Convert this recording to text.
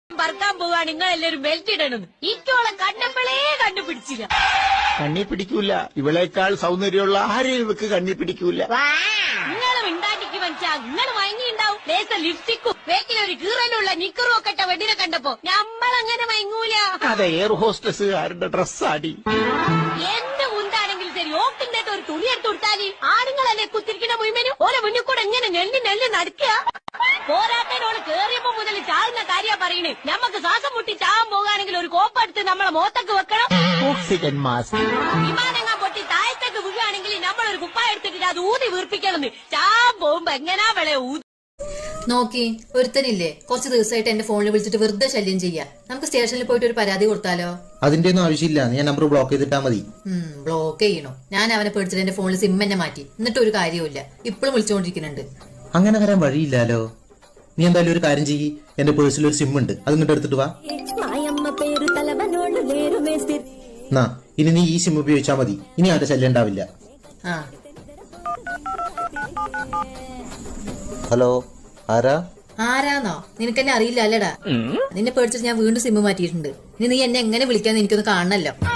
പറക്കാൻ പോവാ നിങ്ങൾ എല്ലാവരും ബെൽറ്റ് ഇടണം ഇറ്റോളെ കണ്ടപ്പോഴേ കണ്ടുപിടിച്ചില്ല കണ്ണി പിടിക്കൂല ഇവളേക്കാൾ സൗന്ദര്യമുള്ള ആരെയും ഇവക്ക് കണ്ണി പിടിക്കൂല നിങ്ങൾ മിണ്ടാണ്ടിക്ക് മനസ്സിലാ നിങ്ങൾ മയങ്ങിണ്ടാവും ലേസ ലിപ്സ്റ്റിക്കും വേക്കിലൊരു കീറലുള്ള നിക്കറും ഒക്കെ ഇട്ട വെടിനെ കണ്ടപ്പോ നമ്മളങ്ങനെ മയങ്ങൂല അതെ എയർ ഹോസ്റ്റസുകാരുടെ ഡ്രസ്സാടി എന്ത് മുണ്ടാണെങ്കിലും ശരി ഓക്കിന്റെ ഒരു തുണി എടുത്ത് കൊടുത്താല് ആണുങ്ങളല്ലേ കുത്തിരിക്കുന്ന മുഴുവനും ഓരോ മുന്നിൽ കൂടെ എങ്ങനെ നെല്ലി നെല്ലി നടക്കുക പോരാട്ടനോട് കേറിയപ്പോ മുതൽ ചാവുന്ന കാര്യ പറയണേ നമുക്ക് ശ്വാസം മുട്ടി ചാവാൻ പോകാണെങ്കിൽ ഒരു കോപ്പെടുത്ത് നമ്മളെ മോത്തക്ക് വെക്കണം ഓക്സിജൻ മാസ്ക് വിമാനങ്ങൾ പൊട്ടി താഴത്തേക്ക് വീഴുകയാണെങ്കിൽ നമ്മൾ ഒരു കുപ്പായ എടുത്തിട്ട് അത് ഊതി വീർപ്പിക്കണം ചാൻ പോകുമ്പോ എങ്ങനാ വിളയെ ഊതി നോക്കി ഒരുത്തനില്ലേ കുറച്ച് ദിവസമായിട്ട് എന്റെ ഫോണിൽ വിളിച്ചിട്ട് വെറുതെ ശല്യം ചെയ്യാ നമുക്ക് സ്റ്റേഷനിൽ പോയിട്ട് ഒരു പരാതി കൊടുത്താലോ അതിന്റെ ഒന്നും ആവശ്യമില്ല ഞാൻ നമ്പർ ബ്ലോക്ക് ചെയ്തിട്ടാ മതി ഉം ബ്ലോക്ക് ചെയ്യണോ ഞാൻ അവനെ പേടിച്ചിട്ട് എന്റെ ഫോണിൽ സിം എന്നെ മാറ്റി എന്നിട്ട് ഒരു കാര്യവുമില്ല ഇപ്പോഴും വിളിച്ചുകൊണ്ടിരിക്കുന്നുണ്ട് അങ്ങനെ വരാൻ വഴിയില്ലാലോ നീ എന്തായാലും ഒരു കാര്യം ചെയ്യ് എന്റെ പേഴ്സിൽ ഒരു സിം ഉണ്ട് അത് ഇങ്ങോട്ട് എടുത്തിട്ട് വാ మాయమ్మ పేరు తలవనోళ్ళు లేరు మేస్తి എന്നാ ഇനി നീ ഈ സിം ഉപയോഗിച്ചാൽ മതി ഇനി ആരുടെ ശല്യം ഉണ്ടാവില്ല ആ ഹലോ ആരാ ആരാന്നോ നിനക്കെന്നെ അറിയില്ല അല്ലേടാ നിന്നെ പേടിച്ചിട്ട് ഞാൻ വീണ്ടും സിം മാറ്റിയിട്ടുണ്ട് ഇനി നീ എന്നെ എങ്ങനെ വിളിക്കാന്ന് എനിക്കൊന്ന് കാണണല്ലോ